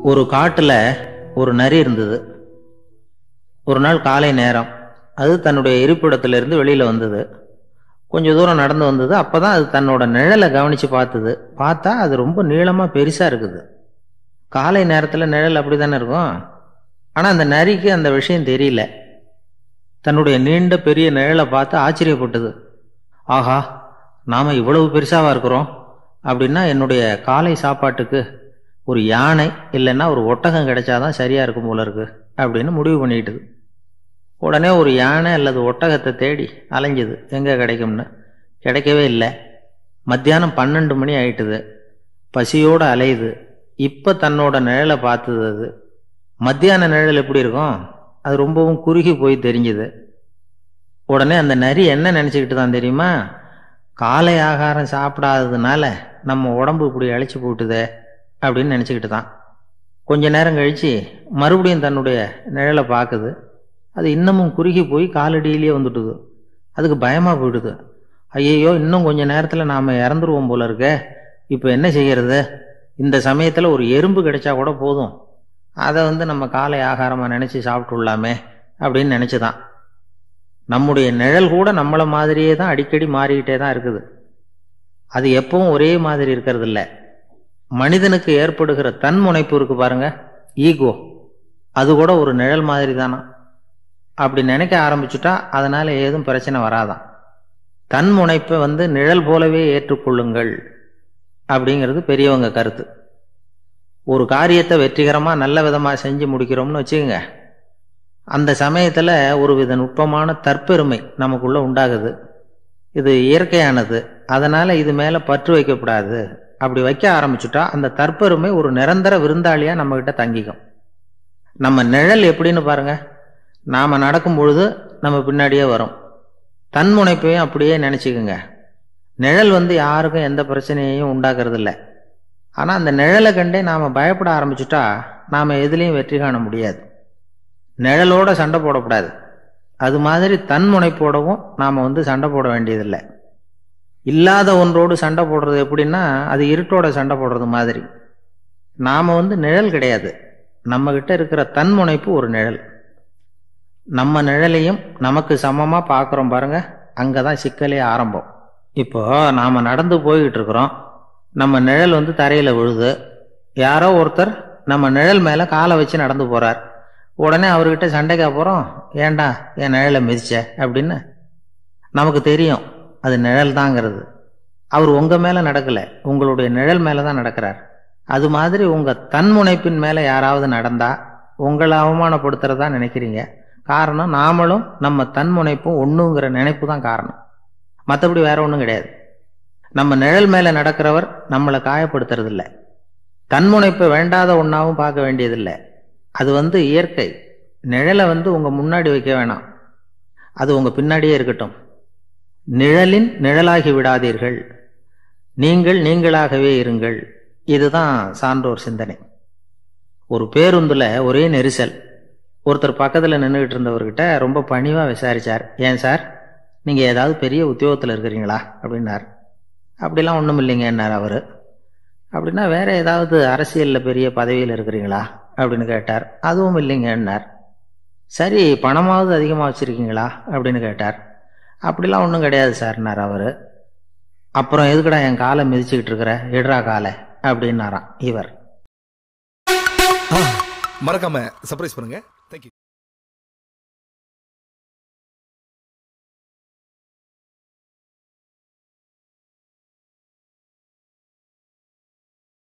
ஒரு காட்டுல ஒரு நரி இருந்தது ஒரு நாள் காலை நேரம் அது தன்னுடைய இருப்பிடத்திலிருந்து வெளியில வந்தது கொஞ்சம் தூரம் நடந்து வந்தது அப்பதான் அது தன்னோட நிழலை கவனிச்சு பார்த்தது பார்த்தா அது ரொம்ப நீளமா பெருசா இருக்குது காலை நேரத்துல நிழல் அப்படித்தானே இருக்கும் ஆனா அந்த நரிக்கு அந்த விஷயம் தெரியல தன்னுடைய நீண்ட பெரிய நிழலை பார்த்து ஆச்சரியப்பட்டது ஆஹா நாம இவ்வளவு பெருசாவா இருக்கிறோம் அப்படின்னா என்னுடைய காலை சாப்பாட்டுக்கு ஒரு யானை இல்லைன்னா ஒரு ஒட்டகம் கிடைச்சாதான் சரியா இருக்கும் போல இருக்கு அப்படின்னு முடிவு பண்ணிட்டுது உடனே ஒரு யானை அல்லது ஒட்டகத்தை தேடி அலைஞ்சுது எங்க கிடைக்கும்னு கிடைக்கவே இல்லை மத்தியானம் பன்னெண்டு மணி ஆயிட்டுது பசியோடு அலையுது இப்போ தன்னோட நிழலை பார்த்தது அது மத்தியான நிழல் எப்படி இருக்கும் அது ரொம்பவும் குறுகி போய் தெரிஞ்சுது உடனே அந்த நரி என்ன நினச்சிக்கிட்டு தான் தெரியுமா காலை ஆகாரம் சாப்பிடாததுனால நம்ம உடம்பு இப்படி அழைச்சி போட்டுதே அப்படின்னு நினச்சிக்கிட்டு தான் கொஞ்ச நேரம் கழித்து மறுபடியும் தன்னுடைய நிழலை பார்க்குது அது இன்னமும் குறுகி போய் காலடியிலேயே வந்துட்டுது அதுக்கு பயமாக போயிடுது ஐயையோ இன்னும் கொஞ்ச நேரத்தில் நாம் இறந்துருவோம் போல இருக்க இப்போ என்ன செய்யறது இந்த சமயத்தில் ஒரு எறும்பு கிடைச்சா கூட போதும் அதை வந்து நம்ம காலை ஆகாரமாக நினச்சி சாப்பிட்டுள்ளாமே அப்படின்னு நினச்சிதான் நம்முடைய நிழல் கூட நம்மளை மாதிரியே தான் அடிக்கடி மாறிக்கிட்டே தான் இருக்குது அது எப்பவும் ஒரே மாதிரி இருக்கிறது இல்லை மனிதனுக்கு ஏற்படுகிற தன்முனைப்பு இருக்கு பாருங்க ஈகோ அது கூட ஒரு நிழல் மாதிரி தானா அப்படி நினைக்க ஆரம்பிச்சுட்டா அதனால ஏதும் பிரச்சனை வராதான் தன்முனைப்பை வந்து நிழல் போலவே ஏற்றுக்கொள்ளுங்கள் அப்படிங்கிறது பெரியவங்க கருத்து ஒரு காரியத்தை வெற்றிகரமாக நல்ல விதமாக செஞ்சு முடிக்கிறோம்னு வச்சுக்கோங்க அந்த சமயத்தில் ஒரு வித நுட்பமான தற்பெருமை நமக்குள்ள உண்டாகுது இது இயற்கையானது அதனால இது மேலே பற்று வைக்கக்கூடாது அப்படி வைக்க ஆரம்பிச்சுட்டா அந்த தற்பெருமை ஒரு நிரந்தர விருந்தாளியா நம்ம கிட்ட தங்கிக்கும் நம்ம நிழல் எப்படின்னு பாருங்க நாம நடக்கும் பொழுது நம்ம பின்னாடியே வரும் தன்முனைப்பையும் அப்படியே நினைச்சுக்குங்க நிழல் வந்து யாருக்கும் எந்த பிரச்சனையையும் உண்டாக்குறது இல்லை ஆனால் அந்த நிழலை கண்டே நாம் பயப்பட ஆரம்பிச்சுட்டா நாம் எதுலேயும் வெற்றி காண முடியாது நிழலோட சண்டை போடக்கூடாது அது மாதிரி தன்முனைப்போடவும் நாம் வந்து சண்டை போட வேண்டியதில்லை இல்லாத ஒன்றோடு சண்டை போடுறது எப்படின்னா அது இருட்டோட சண்டை போடுறது மாதிரி நாம் வந்து நிழல் கிடையாது நம்மக்கிட்ட இருக்கிற தன்முனைப்பு ஒரு நிழல் நம்ம நிழலையும் நமக்கு சமமாக பார்க்குறோம் பாருங்க அங்கே தான் சிக்கலே ஆரம்பம் இப்போ நாம் நடந்து போய்கிட்டு இருக்கிறோம் நம்ம நிழல் வந்து தரையில் விழுது யாரோ ஒருத்தர் நம்ம நிழல் மேலே காலை வச்சு நடந்து போகிறார் உடனே அவர்கிட்ட சண்டைக்கா போகிறோம் ஏண்டா என் நிழலை மிதிச்ச அப்படின்னு நமக்கு தெரியும் அது நிழல் தாங்கிறது அவர் உங்கள் மேலே நடக்கலை உங்களுடைய நிழல் மேலே தான் நடக்கிறார் அது மாதிரி உங்கள் தன்முனைப்பின் மேலே யாராவது நடந்தா உங்களை அவமானப்படுத்துறதா நினைக்கிறீங்க காரணம் நாமளும் நம்ம தன்முனைப்பும் ஒன்றுங்கிற நினைப்பு தான் காரணம் மற்றபடி வேற ஒன்றும் கிடையாது நம்ம நிழல் மேலே நடக்கிறவர் நம்மளை காயப்படுத்துறதில்ல தன்முனைப்பை வேண்டாத ஒன்றாவும் பார்க்க வேண்டியதில்லை அது வந்து இயற்கை நிழலை வந்து உங்கள் முன்னாடி வைக்க வேணாம் அது உங்கள் பின்னாடியே இருக்கட்டும் நிழலின் நிழலாகி விடாதீர்கள் நீங்கள் நீங்களாகவே இருங்கள் இதுதான் சான்றோர் சிந்தனை ஒரு பேருந்துல ஒரே நெரிசல் ஒருத்தர் பக்கத்தில் நின்றுகிட்டு இருந்தவர்கிட்ட ரொம்ப பணிவாக விசாரிச்சார் ஏன் சார் நீங்கள் ஏதாவது பெரிய உத்தியோகத்தில் இருக்கிறீங்களா அப்படின்னார் அப்படிலாம் ஒன்றும் இல்லைங்கன்னார் அவர் அப்படின்னா வேற ஏதாவது அரசியலில் பெரிய பதவியில் இருக்கிறீங்களா அப்படின்னு கேட்டார் அதுவும் இல்லைங்கன்னார் சரி பணமாவது அதிகமாக வச்சுருக்கீங்களா அப்படின்னு கேட்டார் அப்படிலாம் ஒன்றும் கிடையாது சார்னார் அவர் அப்புறம் எதுக்குடா என் காலை மிதிச்சுக்கிட்டு இருக்கிற எடுறா காலை அப்படின்னாராம் இவர் மறக்காம சர்ப்ரைஸ் பண்ணுங்க தேங்க்யூ